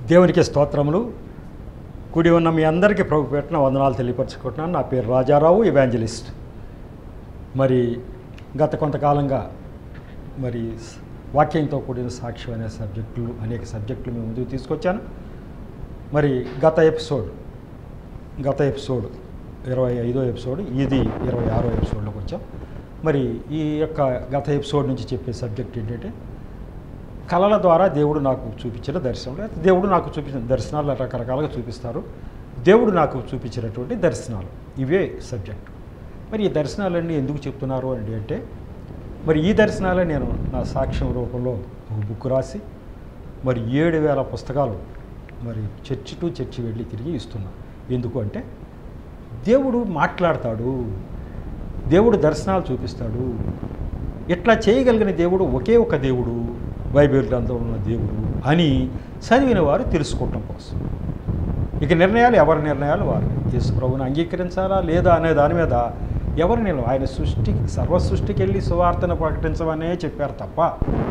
దేవునికి స్తోత్రములు కూడి ఉన్న మీ అందరికీ ప్రభు పెట్టిన వందనాలు తెలియపరచుకుంటున్నాను నా పేరు రాజారావు ఇవాంజలిస్ట్ మరి గత కొంతకాలంగా మరి స్- వాక్యంతో కూడిన సాక్ష్యం అనే సబ్జెక్టులు అనేక సబ్జెక్టులు మేము ముందుకు తీసుకొచ్చాను మరి గత ఎపిసోడ్ గత ఎపిసోడ్ ఇరవై ఐదో ఎపిసోడ్ ఇది ఇరవై ఆరో ఎపిసోడ్లోకి వచ్చాం మరి ఈ యొక్క గత ఎపిసోడ్ నుంచి చెప్పే సబ్జెక్ట్ ఏంటంటే కళల ద్వారా దేవుడు నాకు చూపించిన దర్శనం లేదా దేవుడు నాకు చూపించిన దర్శనాలు రకరకాలుగా చూపిస్తారు దేవుడు నాకు చూపించినటువంటి దర్శనాలు ఇవే సబ్జెక్ట్ మరి ఈ దర్శనాలన్నీ ఎందుకు చెప్తున్నారు అండి అంటే మరి ఈ దర్శనాలే నేను నా సాక్ష్యం రూపంలో ఒక బుక్ రాసి మరి ఏడు వేల పుస్తకాలు మరి చర్చి టు చర్చి వెళ్ళి తిరిగి ఇస్తున్నా ఎందుకు అంటే దేవుడు మాట్లాడతాడు దేవుడు దర్శనాలు చూపిస్తాడు ఇట్లా చేయగలిగిన దేవుడు ఒకే ఒక దేవుడు బైబిల్ గ్రంథంలో ఉన్న దేవుడు అని చదివిన వారు తెలుసుకోవటం కోసం ఇక నిర్ణయాలు ఎవరి నిర్ణయాలు వారు యేసు ప్రభుని అంగీకరించాలా లేదా అనే దాని మీద ఎవరు నేను ఆయన సృష్టి సర్వ సృష్టికి వెళ్ళి సువార్తను ప్రకటించమనే చెప్పారు తప్ప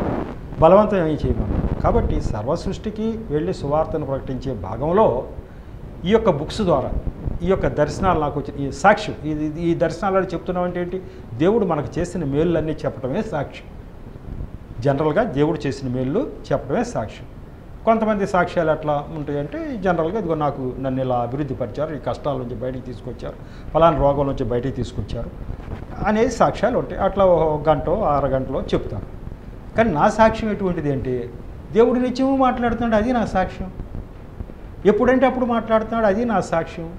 బలవంతం ఏం చేయమన్నారు కాబట్టి సర్వ సృష్టికి వెళ్ళి సువార్తను ప్రకటించే భాగంలో ఈ యొక్క బుక్స్ ద్వారా ఈ యొక్క దర్శనాలు నాకు వచ్చిన ఈ సాక్ష్యం ఇది ఇది- ఈ దర్శనాలు చెప్తున్నామంటే ఏంటి దేవుడు మనకు చేసిన మేళ్ళన్నీ చెప్పడమే సాక్ష్యం జనరల్గా దేవుడు చేసిన మేళ్ళు చెప్పడమే సాక్ష్యం కొంతమంది సాక్ష్యాలు ఎట్లా ఉంటాయంటే జనరల్గా ఇదిగో నాకు నన్ను ఇలా అభివృద్ధి పరిచారు ఈ కష్టాల నుంచి బయటికి తీసుకొచ్చారు ఫలానా రోగం నుంచి బయటికి తీసుకొచ్చారు అనేది సాక్ష్యాలు ఉంటాయి అట్లా ఒక గంట అరగంటలో చెప్తారు కానీ నా సాక్ష్యం ఎటువంటిది అంటే దేవుడు నిత్యము మాట్లాడుతున్నాడు అది నా సాక్ష్యం ఎప్పుడంటే అప్పుడు మాట్లాడుతున్నాడు అది నా సాక్ష్యం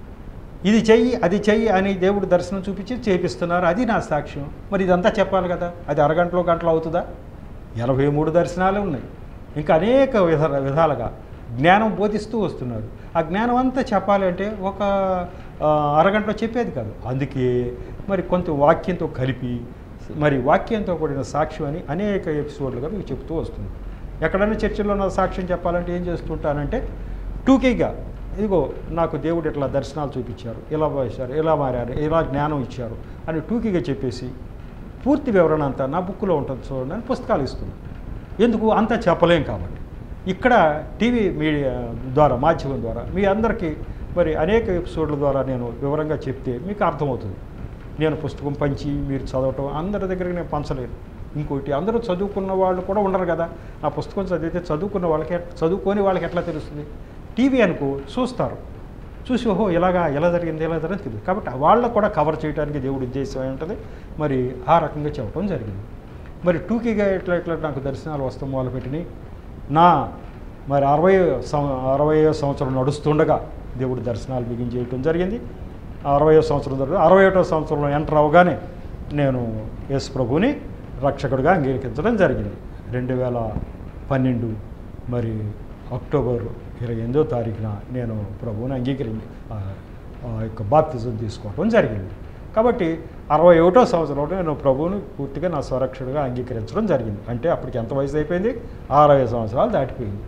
ఇది చెయ్యి అది చెయ్యి అని దేవుడు దర్శనం చూపించి చేపిస్తున్నారు అది నా సాక్ష్యం మరి ఇదంతా చెప్పాలి కదా అది అరగంటలో గంటలో అవుతుందా ఎనభై మూడు దర్శనాలు ఉన్నాయి ఇంకా అనేక విధ విధాలుగా జ్ఞానం బోధిస్తూ వస్తున్నారు ఆ జ్ఞానం అంతా చెప్పాలి అంటే ఒక ఆ, అరగంటలో చెప్పేది కాదు అందుకే మరి కొంత వాక్యంతో కలిపి మరి వాక్యంతో కూడిన సాక్ష్యం అని అనేక ఎపిసోడ్లుగా మీకు చెప్తూ వస్తుంది ఎక్కడైనా చర్చిలో నా సాక్ష్యం చెప్పాలంటే ఏం చేస్తుంటానంటే టూకీగా ఇదిగో నాకు దేవుడు ఇట్లా దర్శనాలు చూపించారు ఇలా వేశారు ఇలా మారారు ఇలా జ్ఞానం ఇచ్చారు అని టూకీగా చెప్పేసి పూర్తి వివరణ అంతా నా బుక్లో ఉంటుంది చూడండి అని పుస్తకాలు ఇస్తున్నాను ఎందుకు అంతా చెప్పలేం కాబట్టి ఇక్కడ టీవీ మీడియా ద్వారా మాధ్యమం ద్వారా మీ అందరికీ మరి అనేక ఎపిసోడ్ల ద్వారా నేను వివరంగా చెప్తే మీకు అర్థమవుతుంది నేను పుస్తకం పంచి మీరు చదవటం అందరి దగ్గరికి నేను పంచలేను ఇంకోటి అందరూ చదువుకున్న వాళ్ళు కూడా ఉండరు కదా ఆ పుస్తకం చదివితే చదువుకున్న వాళ్ళకి ఎట్- చదువుకోని వాళ్ళకి ఎట్లా తెలుస్తుంది టీవీ అనుకో చూస్తారు చూసి ఓహో ఇలాగా ఎలా జరిగింది ఎలా జరిగింది తెలియదు కాబట్టి వాళ్ళకు కూడా కవర్ చేయడానికి దేవుడి ఉద్దేశం అయి ఉంటుంది మరి ఆ రకంగా చెప్పడం జరిగింది మరి టూకీగా ఇట్లా ఇట్లా నాకు దర్శనాలు వస్తాం మొదలుపెట్టినాయి నా మరి అరవై సం అరవై సంవత్సరం నడుస్తుండగా దేవుడి దర్శనాలు బిగించేయటం జరిగింది అరవై సంవత్సరం జరిగింది అరవై ఒకటో సంవత్సరంలో ఎంటర్ అవగానే నేను యేసు ప్రభుని రక్షకుడిగా అంగీకరించడం జరిగింది రెండు వేల పన్నెండు మరి అక్టోబర్ ఇరవై ఎనిమిదో తారీఖున నేను ప్రభువుని అంగీకరించి ఆ ఆ యొక్క బాప్తిజం తీసుకోవడం జరిగింది కాబట్టి అరవై ఒకటో సంవత్సరంలో నేను ప్రభువుని పూర్తిగా నా స్వరక్షుడిగా అంగీకరించడం జరిగింది అంటే అప్పటికి ఎంత వయసు అయిపోయింది అరవై సంవత్సరాలు దాటిపోయింది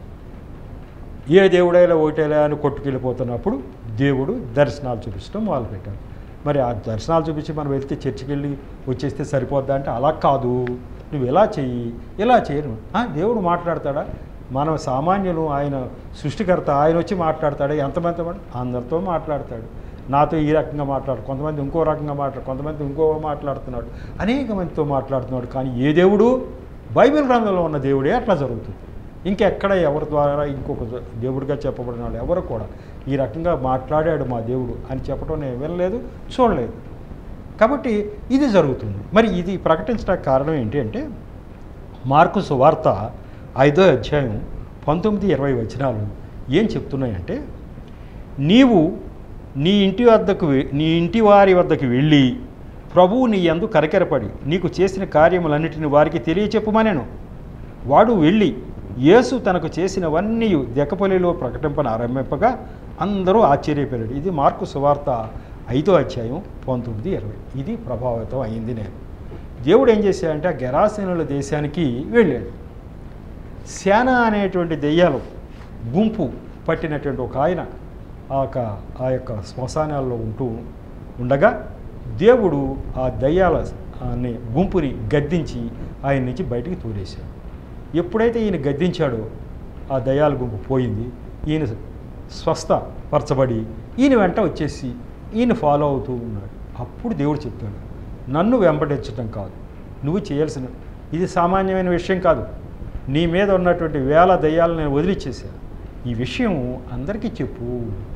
ఏ దేవుడైనా ఒకటేలా అని కొట్టుకెళ్ళిపోతున్నప్పుడు దేవుడు దర్శనాలు చూపించడం మొదలుపెట్టాడు మరి ఆ దర్శనాలు చూపించి మనం వెళ్తే చర్చికి వెళ్ళి వచ్చేస్తే సరిపోద్దా అంటే అలా కాదు నువ్వు ఇలా చెయ్యి ఇలా చేయను ఆ, దేవుడు మాట్లాడతాడా మనం సామాన్యులు ఆయన సృష్టికర్త ఆయన వచ్చి మాట్లాడతాడు ఎంతమంది మంది అందరితో మాట్లాడతాడు నాతో ఈ రకంగా మాట్లాడు కొంతమంది ఇంకో రకంగా మాట్లాడు కొంతమంది ఇంకో మాట్లాడుతున్నాడు అనేక మందితో మాట్లాడుతున్నాడు కానీ ఏ దేవుడు బైబిల్ గ్రంథంలో ఉన్న దేవుడే అట్లా జరుగుతుంది ఇంకెక్కడ ఎవరి ద్వారా ఇంకొక దేవుడిగా చెప్పబడిన వాళ్ళు ఎవరు కూడా ఈ రకంగా మాట్లాడాడు మా దేవుడు అని చెప్పడం నేను వినలేదు చూడలేదు కాబట్టి ఇది జరుగుతుంది మరి ఇది ప్రకటించడానికి కారణం ఏంటి అంటే మార్కు సువార్త ఐదో అధ్యాయం పంతొమ్మిది ఇరవై వచనాలు ఏం చెప్తున్నాయంటే నీవు నీ ఇంటి వద్దకు వె- నీ ఇంటి వారి వద్దకు వెళ్ళి ప్రభువు నీ యందు కరకెరపడి నీకు చేసిన కార్యములన్నిటిని వారికి తెలియచెప్పుమనెను వాడు వెళ్ళి యేసు తనకు చేసినవన్నీ దెకపల్లిలో ప్రకటింపన ఆరంభింపగా అందరూ ఆశ్చర్యపోయాడు ఇది మార్కు సువార్త ఐదో అధ్యాయం పంతొమ్మిది ఇరవై ఇది ప్రభావితం అయింది నేను దేవుడు ఏం చేశాడంటే ఆ గెరాసీనుల దేశానికి వెళ్ళాడు శాన అనేటువంటి దెయ్యాలు గుంపు పట్టినటువంటి ఒక ఆయన ఆ యొక్క ఆ యొక్క శ్మశానాల్లో ఉంటూ ఉండగా దేవుడు ఆ దయ్యాల అనే గుంపుని గద్దించి ఆయన నుంచి బయటికి తోలేశాడు ఎప్పుడైతే ఈయన గద్దించాడో ఆ దయాల గుంపు పోయింది ఈయన స్వస్థ పరచబడి ఈయన వెంట వచ్చేసి ఈయన ఫాలో అవుతూ ఉన్నాడు అప్పుడు దేవుడు చెప్పాడు నన్ను వెంబడించడం కాదు నువ్వు చేయాల్సిన ఇది సామాన్యమైన విషయం కాదు నీ మీద ఉన్నటువంటి వేల దయ్యాలను నేను వదిలిచ్చేసాను ఈ విషయం అందరికీ చెప్పు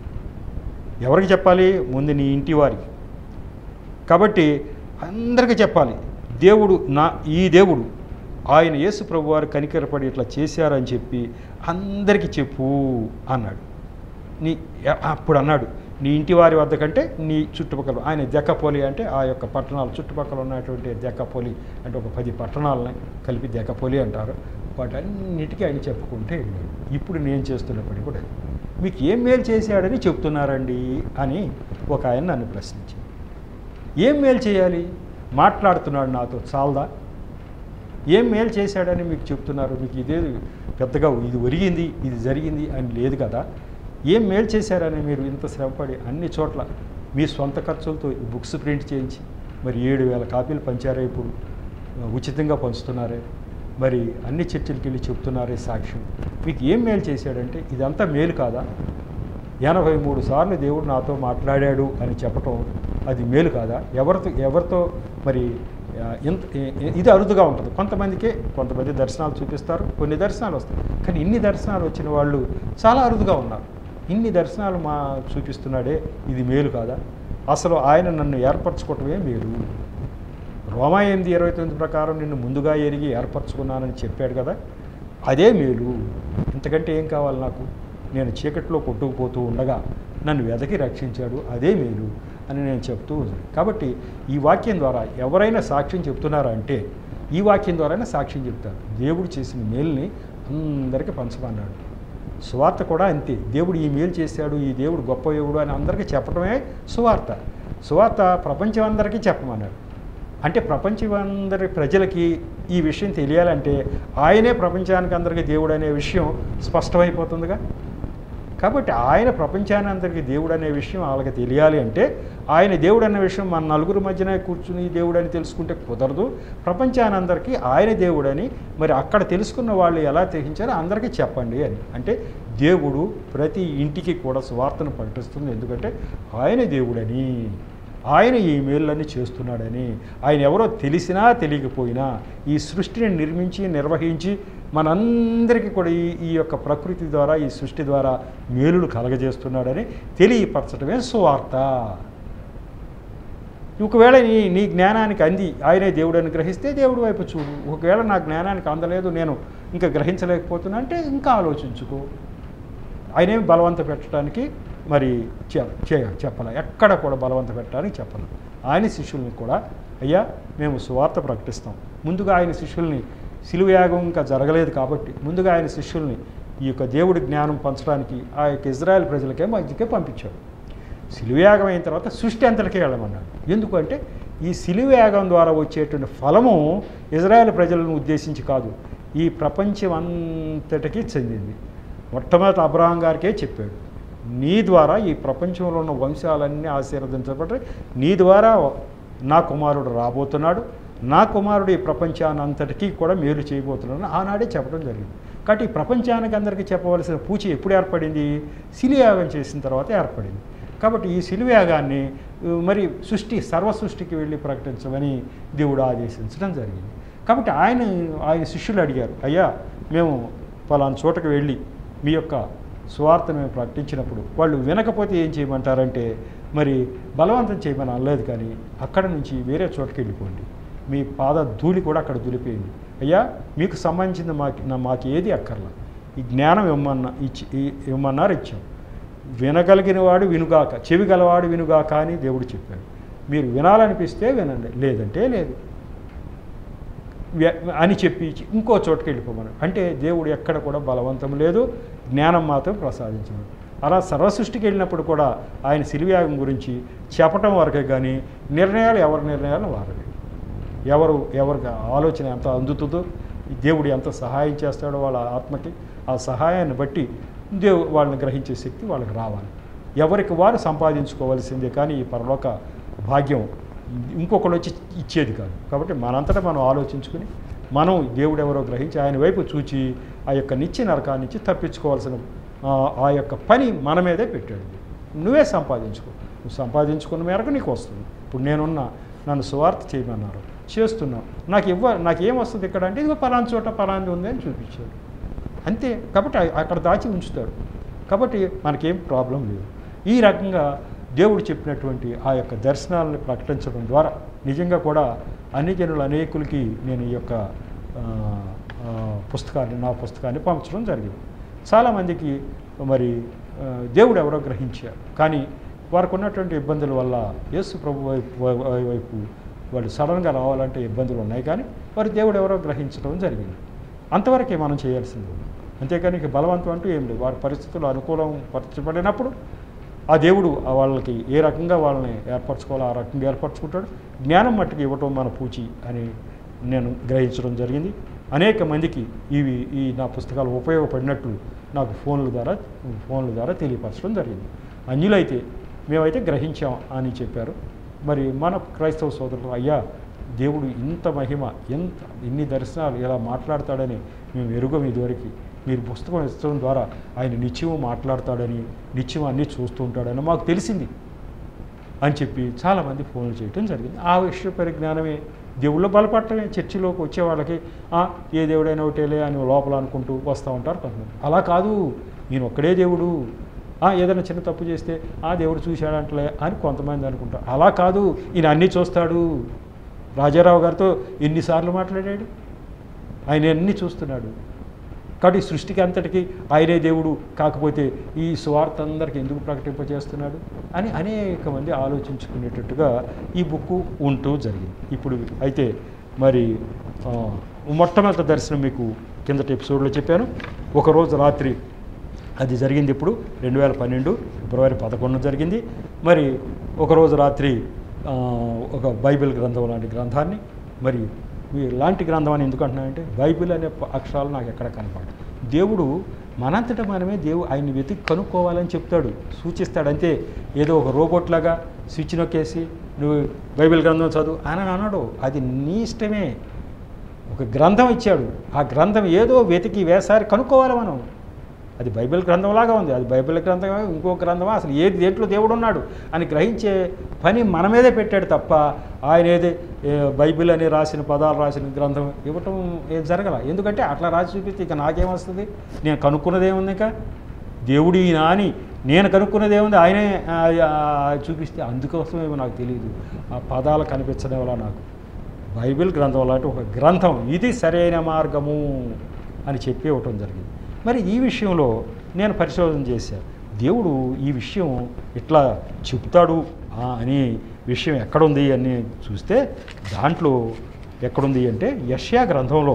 ఎవరికి చెప్పాలి ముందు నీ ఇంటి వారికి కాబట్టి అందరికీ చెప్పాలి దేవుడు నా ఈ దేవుడు ఆయన యేసు ప్రభు వారు కనికరపడి ఇట్లా చేశారని చెప్పి అందరికీ చెప్పు అన్నాడు నీ అప్పుడు అన్నాడు నీ ఇంటి వారి వద్ద కంటే నీ చుట్టుపక్కల ఆయన దెక్కపోలి అంటే ఆ యొక్క పట్టణాలు చుట్టుపక్కల ఉన్నటువంటి దెక్కపోలి అంటే ఒక పది పట్టణాలని కలిపి దెక్కపోలి అంటారు వాటన్నిటికీ ఆయన చెప్పుకుంటే వెళ్ళాడు ఇప్పుడు నేను చేస్తున్న పని కూడా అది. మీకు ఏం మేలు చేశాడని చెప్తున్నారండి అని ఒక ఆయన నన్ను ప్రశ్నించింది ఏం మేలు చేయాలి మాట్లాడుతున్నాడు నాతో చాలదా ఏం మేలు చేశాడని మీకు చెప్తున్నారు మీకు ఇదే పెద్దగా ఇది ఒరిగింది ఇది జరిగింది అని లేదు కదా ఏం మేలు చేశారని మీరు ఇంత శ్రమపడి అన్ని చోట్ల మీ సొంత ఖర్చులతో ఈ బుక్స్ ప్రింట్ చేయించి మరి ఏడు వేల కాపీలు పంచారే ఇప్పుడు ఉచితంగా పంచుతున్నారే మరి అన్ని చర్చిలకి వెళ్ళి చెప్తున్నారే సాక్ష్యం మీకు ఏం మేలు చేశాడంటే ఇదంతా మేలు కాదా ఎనభై మూడు సార్లు దేవుడు నాతో మాట్లాడాడు అని చెప్పటం అది మేలు కాదా ఎవరితో ఎవరితో మరి ఆ, ఇంత ఇ- ఇది అరుదుగా ఉంటుంది కొంతమందికే కొంతమంది దర్శనాలు చూపిస్తారు కొన్ని దర్శనాలు వస్తాయి కానీ ఇన్ని దర్శనాలు వచ్చిన వాళ్ళు చాలా అరుదుగా ఉన్నారు ఇన్ని దర్శనాలు మా చూపిస్తున్నాడే ఇది మేలు కాదా అసలు ఆయన నన్ను ఏర్పరచుకోవటమే మేలు రోమా ఎనిమిది ఇరవై తొమ్మిది ప్రకారం నిన్ను ముందుగా ఎరిగి ఏర్పరచుకున్నానని చెప్పాడు కదా అదే మేలు ఇంతకంటే ఏం కావాలి నాకు నేను చీకట్లో కొట్టుకుపోతూ ఉండగా నన్ను వెదకి రక్షించాడు అదే మేలు అని నేను చెప్తూ ఉన్నాను కాబట్టి ఈ వాక్యం ద్వారా ఎవరైనా సాక్ష్యం చెప్తున్నారా అంటే ఈ వాక్యం ద్వారానే సాక్ష్యం చెప్తారు దేవుడు చేసిన మేలుని అందరికీ పంచమన్నాడు సువార్త కూడా అంతే దేవుడు ఈ మేలు చేశాడు ఈ దేవుడు గొప్ప దేవుడు అని అందరికీ చెప్పడమే సువార్త సువార్త ప్రపంచం అందరికీ చెప్పమన్నాడు అంటే ప్రపంచం అందరి ప్రజలకి ఈ విషయం తెలియాలంటే ఆయనే ప్రపంచానికి అందరికీ దేవుడు అనే విషయం స్పష్టమైపోతుందిగా కాబట్టి ఆయన ప్రపంచాన్ని అందరికీ దేవుడు అనే విషయం వాళ్ళకి తెలియాలి అంటే ఆయన దేవుడు అనే విషయం మన నలుగురు మధ్యన కూర్చుని దేవుడు అని తెలుసుకుంటే కుదరదు ప్రపంచాన్ని అందరికీ ఆయన దేవుడని మరి అక్కడ తెలుసుకున్న వాళ్ళు ఎలా గ్రహించారో అందరికీ చెప్పండి అని అంటే దేవుడు ప్రతి ఇంటికి కూడా స్వార్థను ప్రకటిస్తుంది ఎందుకంటే ఆయన దేవుడని ఆయన ఈ మేళ్ళన్నీ చేస్తున్నాడని ఆయన ఎవరో తెలిసినా తెలియకపోయినా ఈ సృష్టిని నిర్మించి నిర్వహించి మనందరికీ కూడా ఈ ఈ యొక్క ప్రకృతి ద్వారా ఈ సృష్టి ద్వారా మేలులు కలగజేస్తున్నాడని తెలియపరచడమే సువార్త ఒకవేళ నీ నీ జ్ఞానానికి అంది ఆయనే దేవుడని గ్రహిస్తే దేవుడి వైపు చూడు ఒకవేళ నా జ్ఞానానికి అందలేదు నేను ఇంకా గ్రహించలేకపోతున్నా అంటే ఇంకా ఆలోచించుకో ఆయనేమి బలవంత పెట్టడానికి మరి చె- చేయ చెప్పాలి ఎక్కడ కూడా బలవంత పెట్టడానికి చెప్పాలి ఆయన శిష్యుల్ని కూడా అయ్యా మేము సువార్త ప్రకటిస్తాం ముందుగా ఆయన శిష్యుల్ని సిలువయాగం ఇంకా జరగలేదు కాబట్టి ముందుగా ఆయన శిష్యుల్ని ఈ యొక్క దేవుడి జ్ఞానం పంచడానికి ఆ యొక్క ఇజ్రాయెల్ ప్రజలకే మధ్యకే పంపించాడు సిలువయాగం అయిన తర్వాత సృష్టి అంతటికే వెళ్ళమన్నాడు ఎందుకు అంటే ఈ సిలువయాగం ద్వారా వచ్చేటువంటి ఫలము ఇజ్రాయెల్ ప్రజలను ఉద్దేశించి కాదు ఈ ప్రపంచం అంతటికీ చెందింది మొట్టమొదటి అబ్రహాం గారికే చెప్పాడు నీ ద్వారా ఈ ప్రపంచంలో ఉన్న వంశాలన్నీ ఆశీర్వదించబడి నీ ద్వారా నా కుమారుడు రాబోతున్నాడు నా కుమారుడు ఈ ప్రపంచాన్ని అంతటికీ కూడా మేలు చేయబోతున్నాడు ఆనాడే చెప్పడం జరిగింది కాబట్టి ఈ ప్రపంచానికి అందరికీ చెప్పవలసిన పూచి ఎప్పుడు ఏర్పడింది శిలియాగం చేసిన తర్వాత ఏర్పడింది కాబట్టి ఈ శిలువయాగాన్ని ఉ, మరి సృష్టి సర్వ సృష్టికి వెళ్ళి ప్రకటించమని దేవుడు ఆదేశించడం జరిగింది కాబట్టి ఆయన ఆయన శిష్యులు అడిగారు అయ్యా మేము పలానా చోటకు వెళ్ళి మీ యొక్క సువార్తను మేము ప్రకటించినప్పుడు వాళ్ళు వినకపోతే ఏం చేయమంటారంటే మరి బలవంతం చేయమని అనలేదు కానీ అక్కడ నుంచి వేరే చోటకి వెళ్ళిపోండి మీ పాద ధూళి కూడా అక్కడ దులిపేయండి అయ్యా మీకు సంబంధించిన మాకు నా- మాకు ఏది అక్కర్లా ఈ జ్ఞానం ఇమ్మన్నా ఇచ్చి ఈ- ఇమ్మన్నారు ఇచ్చాం వినగలిగిన వాడు వినుగాక చెవి గలవాడు వినుగాక అని దేవుడు చెప్పాడు మీరు వినాలనిపిస్తే వినండి లేదంటే లేదు వ్య- అని చెప్పి ఇంకో చోటుకి వెళ్ళిపోమన్నాడు అంటే దేవుడు ఎక్కడ కూడా బలవంతం లేదు జ్ఞానం మాత్రం ప్రసాదించడు అలా సర్వసృష్టికి వెళ్ళినప్పుడు కూడా ఆయన శిలువ్యాగం గురించి చెప్పటం వరకే కానీ నిర్ణయాలు ఎవరి నిర్ణయాలు వారవి ఎవరు ఎవరికి ఆలోచన ఎంత అందుతుందో ఈ దేవుడు ఎంత సహాయం చేస్తాడో వాళ్ళ ఆత్మకి ఆ సహాయాన్ని బట్టి దేవు వాళ్ళని గ్రహించే శక్తి వాళ్ళకి రావాలి ఎవరికి వారు సంపాదించుకోవాల్సిందే కానీ ఈ పరలోక భాగ్యం ఇంకొకరు వచ్చి ఇచ్చేది కాదు కాబట్టి మనంతటా మనం ఆలోచించుకుని మనం దేవుడు ఎవరో గ్రహించి ఆయన వైపు చూచి ఆ యొక్క నిత్య నరకాన్ని నుంచి తప్పించుకోవాల్సిన ఆ, ఆ యొక్క పని మన మీదే పెట్టాడు నువ్వే సంపాదించుకో నువ్వు సంపాదించుకున్న మేరకు నీకు వస్తుంది ఇప్పుడు నేనున్నా నన్ను సువార్త చేయమన్నారు చేస్తున్నావు నాకు ఇవ్వ నాకు ఏం వస్తుంది ఇక్కడ అంటే ఇదిగో పలానా చోట పలాంది ఉంది అని చూపించాడు అంతే కాబట్టి ఆ- అక్కడ దాచి ఉంచుతాడు కాబట్టి మనకేం ప్రాబ్లం లేదు ఈ రకంగా దేవుడు చెప్పినటువంటి ఆ యొక్క దర్శనాలను ప్రకటించడం ద్వారా నిజంగా కూడా అన్ని జనులు అనేకులకి నేను ఈ యొక్క ఆ, ఆ, పుస్తకాన్ని నా పుస్తకాన్ని పంపించడం జరిగింది చాలామందికి మరి ఆ, దేవుడు ఎవరో గ్రహించారు కానీ వారికి ఉన్నటువంటి ఇబ్బందుల వల్ల యేసు ప్రభు వైపు వై- వైపు వాళ్ళు సడన్గా రావాలంటే ఇబ్బందులు ఉన్నాయి కానీ వారి దేవుడు ఎవరో గ్రహించడం జరిగింది అంతవరకే మనం చేయాల్సింది అంతేకాని ఇక బలవంతం అంటూ ఏం లేదు వారి పరిస్థితులు అనుకూలం పరచబడినప్పుడు ఆ దేవుడు ఆ వాళ్ళకి ఏ రకంగా వాళ్ళని ఏర్పరచుకోవాలో ఆ రకంగా ఏర్పరచుకుంటాడు జ్ఞానం మట్టుకు ఇవ్వటం మన పూచి అని నేను గ్రహించడం జరిగింది అనేక మందికి ఇవి ఈ నా పుస్తకాలు ఉపయోగపడినట్లు నాకు ఫోన్ల ద్వారా ఫోన్ల ద్వారా తెలియపరచడం జరిగింది అన్యులైతే మేమైతే గ్రహించాం అని చెప్పారు మరి మన క్రైస్తవ సోదరులు అయ్యా దేవుడు ఇంత మహిమ ఎంత ఇన్ని దర్శనాలు ఇలా మాట్లాడతాడని మేము ఎరుగం ఇదివరకు మీరు పుస్తకం ఇచ్చడం ద్వారా ఆయన నిత్యం మాట్లాడతాడని నిత్యం అన్నీ చూస్తూ ఉంటాడని మాకు తెలిసింది అని చెప్పి చాలామంది ఫోన్లు చేయటం జరిగింది ఆ విషయ పరిజ్ఞానమే దేవుళ్ళు బలపడటమే చర్చిలోకి వచ్చే వాళ్ళకి "ఆ, ఏ దేవుడైనా ఒకటేలే అని లోపల అనుకుంటూ వస్తూ ఉంటారు కొంతమంది అలా కాదు నేను ఒక్కడే దేవుడు "ఆ, ఏదైనా చిన్న తప్పు చేస్తే ఆ దేవుడు చూశాడంటలే అని కొంతమంది అనుకుంటారు అలా కాదు ఈయన అన్నీ చూస్తాడు రాజారావు గారితో ఎన్నిసార్లు మాట్లాడాడు ఆయన అన్నీ చూస్తున్నాడు కాబట్టి ఈ సృష్టికి అంతటికి ఆయనే దేవుడు కాకపోతే ఈ సువార్త అందరికి ఎందుకు ప్రకటింపజేస్తున్నాడు అని అనేక మంది ఆలోచించుకునేటట్టుగా ఈ బుక్ ఉంటూ జరిగింది ఇప్పుడు అయితే మరి ఆ, మొట్టమొదటి దర్శనం మీకు కిందటి ఎపిసోడ్లో చెప్పాను ఒకరోజు రాత్రి అది జరిగింది ఇప్పుడు రెండు వేల పన్నెండు ఫిబ్రవరి పదకొండు జరిగింది మరి ఒకరోజు రాత్రి ఆ, ఒక బైబిల్ గ్రంథం లాంటి గ్రంథాన్ని మరి ఈ లాంటి గ్రంథం అని ఎందుకు అంటున్నానంటే బైబిల్ అనే ప- అక్షరాలు నాకు ఎక్కడ కనపడదు దేవుడు మనంతట మనమే దేవు ఆయన్ని వెతికి కనుక్కోవాలని చెప్తాడు సూచిస్తాడు అంతే ఏదో ఒక రోబోట్ లాగా స్విచ్ నొక్కేసి నువ్వు బైబిల్ గ్రంథం చదువు అని అన్నాడు అది నీ ఇష్టమే ఒక గ్రంథం ఇచ్చాడు ఆ గ్రంథం ఏదో వెతికి వేసారి కనుక్కోవాలి మనం అది బైబిల్ గ్రంథంలాగా ఉంది అది బైబిల్ గ్రంథమా ఇంకో గ్రంథమా అసలు ఏది దేంట్లో దేవుడు ఉన్నాడు అని గ్రహించే పని మన మీదే పెట్టాడు తప్ప ఆయన ఏది ఏ, బైబిల్ అని రాసిన పదాలు రాసిన గ్రంథం ఇవ్వటం ఏం జరగల ఎందుకంటే అట్లా రాసి చూపిస్తే ఇక నాకేమొస్తుంది నేను కనుక్కున్నది ఏముంది ఇంకా దేవుడు ఈయన అని నేను కనుక్కున్నది ఏముంది ఆయనే ఆ, ఆ, చూపిస్తే అందుకోసమేమో నాకు తెలియదు ఆ పదాలు కనిపించడం వల్ల నాకు బైబిల్ గ్రంథం లాంటి ఒక గ్రంథం ఇది సరైన మార్గము అని చెప్పి ఇవ్వటం జరిగింది మరి ఈ విషయంలో నేను పరిశోధన చేశాను దేవుడు ఈ విషయం ఇట్లా చెప్తాడు ఆ, అని విషయం ఎక్కడుంది అని చూస్తే దాంట్లో ఎక్కడుంది అంటే యష్యా గ్రంథంలో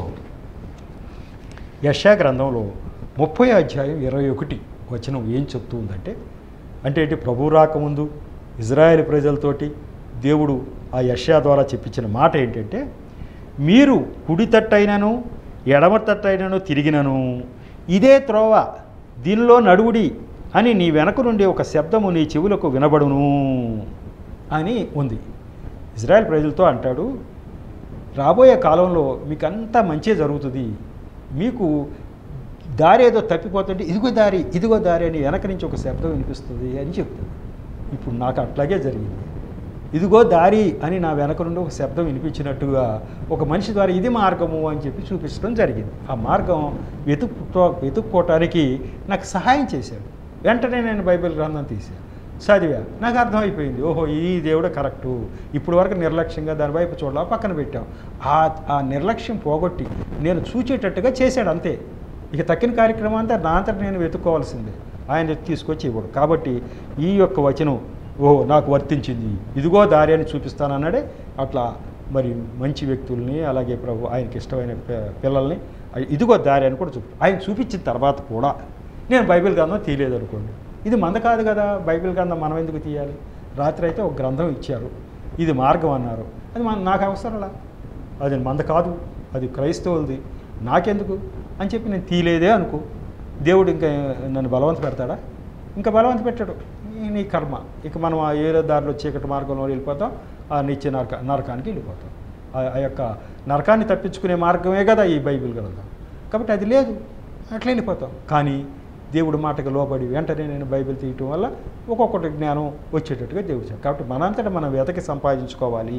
యశా గ్రంథంలో ముప్పై అధ్యాయం ఇరవై ఒకటి వచనం ఏం చెప్తూ ఉందంటే అంటే ఏంటి ప్రభు రాకముందు ఇజ్రాయెల్ ప్రజలతోటి దేవుడు ఆ యష్యా ద్వారా చెప్పించిన మాట ఏంటంటే మీరు కుడి తట్టైనను ఎడమ తట్టైనను తిరిగినను ఇదే త్రోవ దీనిలో నడువుడి అని నీ వెనక నుండి ఒక శబ్దము నీ చెవులకు వినబడును అని ఉంది ఇజ్రాయెల్ ప్రజలతో అంటాడు రాబోయే కాలంలో మీకు అంతా మంచి జరుగుతుంది మీకు దారి ఏదో తప్పిపోతుంటే ఇదిగో దారి ఇదిగో దారి అని వెనక నుంచి ఒక శబ్దం వినిపిస్తుంది అని చెప్తుంది ఇప్పుడు నాకు అట్లాగే జరిగింది ఇదిగో దారి అని నా వెనక నుండి ఒక శబ్దం వినిపించినట్టుగా ఒక మనిషి ద్వారా ఇది మార్గము అని చెప్పి చూపించడం జరిగింది ఆ మార్గం వెతుక్కు వెతుక్కోవటానికి నాకు సహాయం చేశాడు వెంటనే నేను బైబిల్ గ్రంథం తీశాను చదివా నాకు అర్థమైపోయింది ఓహో ఈ దేవుడు కరెక్టు ఇప్పుడు వరకు నిర్లక్ష్యంగా దాని వైపు చూడాల పక్కన పెట్టాం ఆ ఆ నిర్లక్ష్యం పోగొట్టి నేను చూచేటట్టుగా చేశాడు అంతే ఇక తక్కిన కార్యక్రమం అంతా నా అంతట నేను వెతుక్కోవాల్సిందే ఆయన తీసుకొచ్చి ఇవ్వడు కాబట్టి ఈ యొక్క వచనం ఓ నాకు వర్తించింది ఇదిగో దారి అని చూపిస్తానన్నాడే అట్లా మరి మంచి వ్యక్తుల్ని అలాగే ప్రభు ఆయనకి ఇష్టమైన పి- పిల్లల్ని అయ్ ఇదిగో దారి అని కూడా చూపి ఆయన చూపించిన తర్వాత కూడా నేను బైబిల్ గ్రంథం తీయలేదు అనుకోండి ఇది మంద కాదు కదా బైబిల్ గ్రంథం మనం ఎందుకు తీయాలి రాత్రి అయితే ఒక గ్రంథం ఇచ్చారు ఇది మార్గం అన్నారు అది మన నాకు అవసరంలా అది మంద కాదు అది క్రైస్తవులది నాకెందుకు అని చెప్పి నేను తీయలేదే అనుకో దేవుడు ఇంకా నన్ను బలవంత పెడతాడా ఇంకా బలవంత పెట్టాడు ఈ నీ కర్మ ఇక మనం ఆ ఏదో దారిలో చీకటి మార్గంలో వెళ్ళిపోతాం ఆ నిత్య నరక నరకానికి వెళ్ళిపోతాం ఆ- ఆ యొక్క నరకాన్ని తప్పించుకునే మార్గమే కదా ఈ బైబిల్ గ్రంథం కాబట్టి అది లేదు అట్లా వెళ్ళిపోతాం కానీ దేవుడు మాటకు లోబడి వెంటనే నేను బైబిల్ తీయటం వల్ల ఒక్కొక్కటి జ్ఞానం వచ్చేటట్టుగా దేవుడు చెప్పాడు కాబట్టి మనంతటా మనం వెతకి సంపాదించుకోవాలి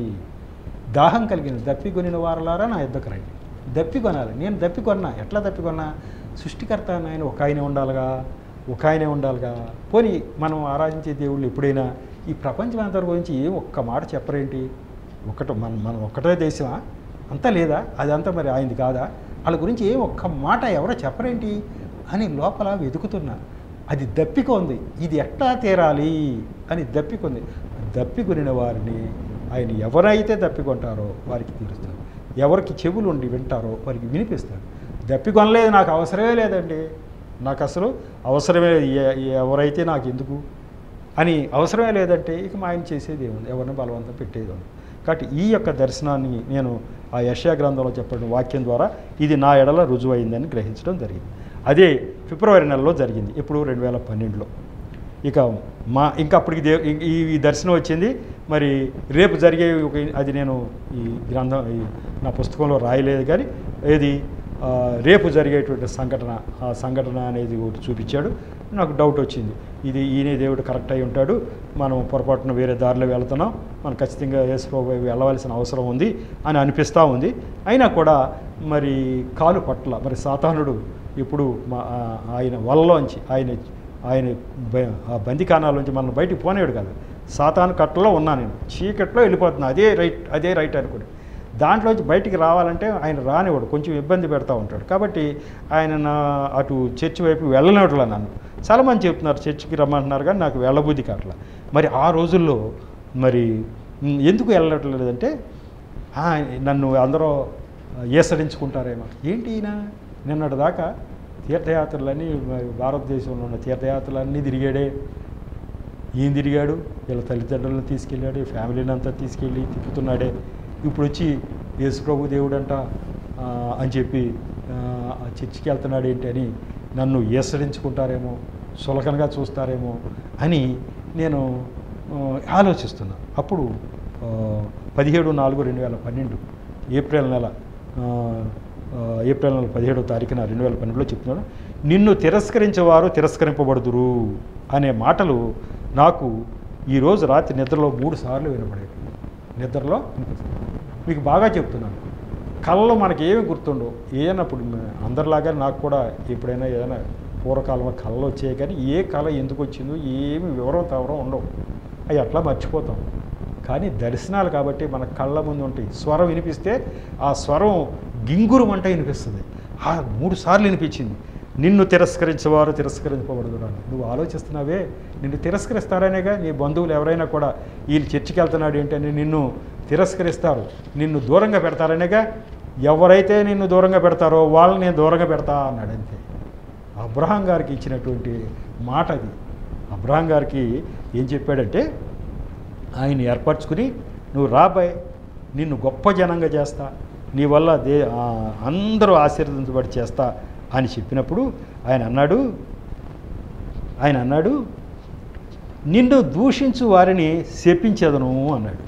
దాహం కలిగిన దప్పి కొనిన వారలారా నా యుద్ధకు రండి దప్పి కొనాలి నేను దప్పి కొన్నా ఎట్లా దప్పి కొన్నా సృష్టికర్త అని ఆయన ఒక ఆయనే ఉండాలిగా ఒక ఆయనే ఉండాలిగా పోనీ మనం ఆరాధించే దేవుళ్ళు ఎప్పుడైనా ఈ ప్రపంచం అంతా గురించి ఏం ఒక్క మాట చెప్పరేంటి ఒకటి మనం మనం ఒక్కటే దేశమా అంతా లేదా అదంతా మరి ఆయనది కాదా వాళ్ళ గురించి ఏం ఒక్క మాట ఎవరో చెప్పరేంటి అని లోపల వెతుకుతున్నా అది దప్పిక ఉంది ఇది ఎట్లా తీరాలి అని దప్పికొంది దప్పికొనిన వారిని ఆయన ఎవరైతే దప్పికొంటారో వారికి తీరుస్తారు ఎవరికి చెవులు ఉండి వింటారో వారికి వినిపిస్తారు దప్పికొనలేదు నాకు అవసరమే లేదండి నాకు అసలు అవసరమే లేదు ఎ- ఎవరైతే నాకు ఎందుకు అని అవసరమే లేదంటే ఇక మా ఆయన చేసేది ఏముంది ఎవరిని బలవంతం పెట్టేది ఉంది కాబట్టి ఈ యొక్క దర్శనాన్ని నేను ఆ యశా గ్రంథంలో చెప్పిన వాక్యం ద్వారా ఇది నా ఎడల రుజువైందని గ్రహించడం జరిగింది అదే ఫిబ్రవరి నెలలో జరిగింది ఇప్పుడు రెండు వేల పన్నెండులో ఇక మా ఇంకా అప్పటికి దే ఈ- ఈ ఈ దర్శనం వచ్చింది మరి రేపు జరిగే ఒక అది నేను ఈ గ్రంథం ఈ నా పుస్తకంలో రాయలేదు కానీ ఏది ఆ, రేపు జరిగేటువంటి సంఘటన ఆ సంఘటన అనేది ఒకటి చూపించాడు నాకు డౌట్ వచ్చింది ఇది ఈయనే దేవుడు కరెక్ట్ అయి ఉంటాడు మనం పొరపాటున వేరే దారిలో వెళ్తున్నాం మనం ఖచ్చితంగా యేసుప్రభు వైపు వెళ్ళవలసిన అవసరం ఉంది అని అనిపిస్తూ ఉంది అయినా కూడా మరి కాలు పట్ల మరి సాతానుడు ఇప్పుడు మా ఆ- ఆయన వల్లలోంచి ఆయన ఆయన బ- ఆ బందికానాలోంచి మనం బయటికి పోనేవాడు కాదు సాతాను కట్టలో ఉన్నా నేను చీకట్లో వెళ్ళిపోతున్నా అదే రైట్ అదే రైట్ అనుకోండి దాంట్లోంచి బయటికి రావాలంటే ఆయన రానివాడు కొంచెం ఇబ్బంది పెడతా ఉంటాడు కాబట్టి ఆయన నా అటు చర్చి వైపు వెళ్ళనివ్వట్లా నన్ను చాలామంది చెప్తున్నారు చర్చికి రమ్మంటున్నారు కానీ నాకు వెళ్ళబుద్ధి కావట్లా మరి ఆ రోజుల్లో మరి ఉమ్, ఎందుకు వెళ్ళట్లేదంటే ఆ, నన్ను అందరూ ఏసరించుకుంటారేమో ఏంటి ఈయన నిన్నటి దాకా తీర్థయాత్రలన్నీ మరి భారతదేశంలో ఉన్న తీర్థయాత్రలన్నీ తిరిగాడే ఈయన తిరిగాడు వీళ్ళ తల్లిదండ్రులను తీసుకెళ్ళాడు ఫ్యామిలీని అంతా తీసుకెళ్ళి తిప్పుతున్నాడే ఇప్పుడు వచ్చి యేసుప్రభు దేవుడంట ఆ, అని చెప్పి ఆ, ఆ చర్చికి వెళ్తున్నాడు ఏంటి అని నన్ను ఏసరించుకుంటారేమో సులకనగా చూస్తారేమో అని నేను ఆ, ఆలోచిస్తున్నా అప్పుడు ఆ, పదిహేడు నాలుగు రెండు వేల పన్నెండు ఏప్రిల్ నెల ఆ, ఆ, ఏప్రిల్ నెల పదిహేడో తారీఖున రెండు వేల పన్నెండులో చెప్తున్నాడు నిన్ను తిరస్కరించేవారు తిరస్కరింపబడుదురు అనే మాటలు నాకు ఈరోజు రాత్రి నిద్రలో మూడు సార్లు వినపడేవి నిద్రలో వినిపిస్తుంది. మీకు బాగా చెప్తున్నాను కళ్ళలో మనకి ఏమి గుర్తుండవు ఏదైనా ఇప్పుడు మ- అందరిలాగా నాకు కూడా ఎప్పుడైనా ఏదైనా పూర్వకాలంలో కళలు వచ్చాయి కానీ ఏ కళ ఎందుకు వచ్చిందో ఏమి వివరం తవరం ఉండవు అవి అట్లా మర్చిపోతాం కానీ దర్శనాలు కాబట్టి మన కళ్ళ ముందు ఉంటాయి స్వరం వినిపిస్తే ఆ స్వరం గింగురం అంటే వినిపిస్తుంది ఆ మూడు సార్లు వినిపించింది నిన్ను తిరస్కరించేవారు తిరస్కరింపబడదు అని నువ్వు ఆలోచిస్తున్నావే నిన్ను తిరస్కరిస్తారనేగా నీ బంధువులు ఎవరైనా కూడా వీళ్ళు చర్చికి వెళ్తున్నాడు ఏంటని నిన్ను తిరస్కరిస్తారు నిన్ను దూరంగా పెడతారనేగా ఎవరైతే నిన్ను దూరంగా పెడతారో వాళ్ళని నేను దూరంగా పెడతా అన్నాడు అంతే అబ్రహాం గారికి ఇచ్చినటువంటి మాట అది అబ్రహాం గారికి ఏం చెప్పాడంటే ఆయన ఏర్పరచుకుని నువ్వు రాబాయ్ నిన్ను గొప్ప జనంగా చేస్తా నీ వల్ల దే ఆ, అందరూ ఆశీర్వదించబడి చేస్తా అని చెప్పినప్పుడు ఆయన అన్నాడు ఆయన అన్నాడు నిన్ను దూషించు వారిని శపించదను అన్నాడు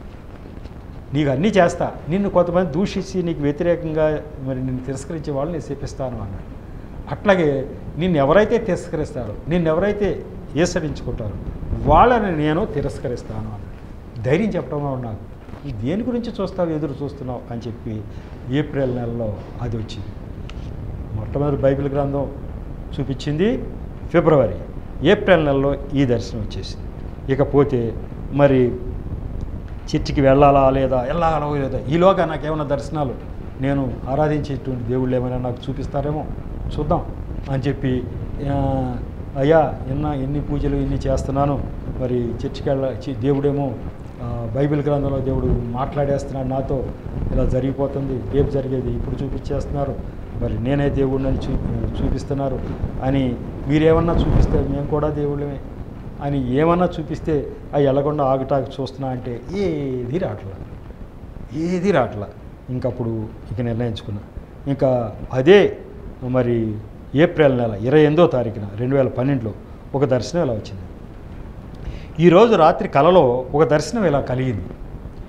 నీకు అన్నీ చేస్తా నిన్ను కొంతమంది దూషించి నీకు వ్యతిరేకంగా మరి నిన్ను తిరస్కరించే వాళ్ళని నేను శపిస్తాను అన్నాడు అట్లాగే నిన్ను ఎవరైతే తిరస్కరిస్తారో నిన్ను ఎవరైతే ఏసరించుకుంటారో వాళ్ళని నేను తిరస్కరిస్తాను అన్నాడు ధైర్యం చెప్పడంలో నాకు ఈ దేని గురించి చూస్తావు ఎదురు చూస్తున్నావు అని చెప్పి ఏప్రిల్ నెలలో అది వచ్చింది మొట్టమొదటి బైబిల్ గ్రంథం చూపించింది ఫిబ్రవరి ఏప్రిల్ నెలలో ఈ దర్శనం వచ్చేసింది ఇకపోతే మరి చర్చికి వెళ్ళాలా లేదా వెళ్ళాలా లేదా ఈలోగా నాకేమైనా దర్శనాలు నేను ఆరాధించేటువంటి దేవుళ్ళు ఏమైనా నాకు చూపిస్తారేమో చూద్దాం అని చెప్పి ఆ, అయ్యా ఎన్న ఎన్ని పూజలు ఎన్ని చేస్తున్నాను మరి చర్చికి వెళ్ళ చి- దేవుడేమో ఆ, బైబిల్ గ్రంథంలో దేవుడు మాట్లాడేస్తున్నాడు నాతో ఇలా జరిగిపోతుంది రేపు జరిగేది ఇప్పుడు చూపించేస్తున్నారు మరి నేనే దేవుడిని చూ చూపిస్తున్నారు అని మీరేమన్నా చూపిస్తే మేము కూడా దేవుళ్ళమే అని ఏమన్నా చూపిస్తే అవి వెళ్ళకుండా ఆగుటాకు చూస్తున్నా అంటే ఏది రావట్లా ఏది రావట్లా ఇంకప్పుడు ఇక నిర్ణయించుకున్నా ఇంకా అదే మరి ఏప్రిల్ నెల ఇరవై ఎనిమిదో తారీఖున రెండు వేల పన్నెండులో ఒక దర్శనం ఇలా వచ్చింది ఈరోజు రాత్రి కలలో ఒక దర్శనం ఇలా కలిగింది